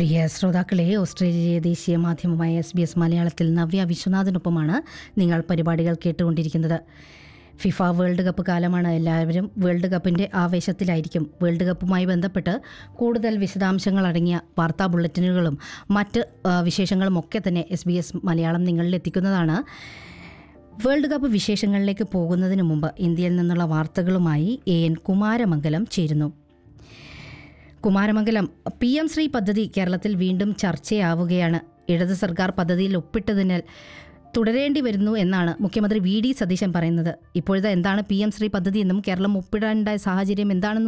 പ്രിയ ശ്രോതാക്കളെ ഓസ്ട്രേലിയ ദേശീയ മാധ്യമമായ എസ് ബി എസ് മലയാളത്തിൽ നവ്യ വിശ്വനാഥിനൊപ്പമാണ് നിങ്ങൾ പരിപാടികൾ കേട്ടുകൊണ്ടിരിക്കുന്നത് ഫിഫ വേൾഡ് കപ്പ് കാലമാണ് എല്ലാവരും വേൾഡ് കപ്പിൻ്റെ ആവേശത്തിലായിരിക്കും വേൾഡ് കപ്പുമായി ബന്ധപ്പെട്ട് കൂടുതൽ വിശദാംശങ്ങൾ അടങ്ങിയ വാർത്താ ബുള്ളറ്റിനുകളും മറ്റ് ആ, വിശേഷങ്ങളും ഒക്കെ തന്നെ എസ് ബി എസ് മലയാളം നിങ്ങളിൽ എത്തിക്കുന്നതാണ് വേൾഡ് കപ്പ് വിശേഷങ്ങളിലേക്ക് പോകുന്നതിന് മുമ്പ് ഇന്ത്യയിൽ നിന്നുള്ള വാർത്തകളുമായി എ എൻ കുമാരമംഗലം ചേരുന്നു കുമാരമംഗലം പി എം ശ്രീ പദ്ധതി കേരളത്തിൽ വീണ്ടും ചർച്ചയാവുകയാണ് ഇടത് സർക്കാർ പദ്ധതിയിൽ ഒപ്പിട്ടതിനാൽ തുടരേണ്ടി വരുന്നു എന്നാണ് മുഖ്യമന്ത്രി വി ഡി സതീശൻ പറയുന്നത് ഇപ്പോഴത്തെ എന്താണ് പി എം ശ്രീ പദ്ധതി എന്നും കേരളം ഒപ്പിടേണ്ട സാഹചര്യം എന്താണെന്നും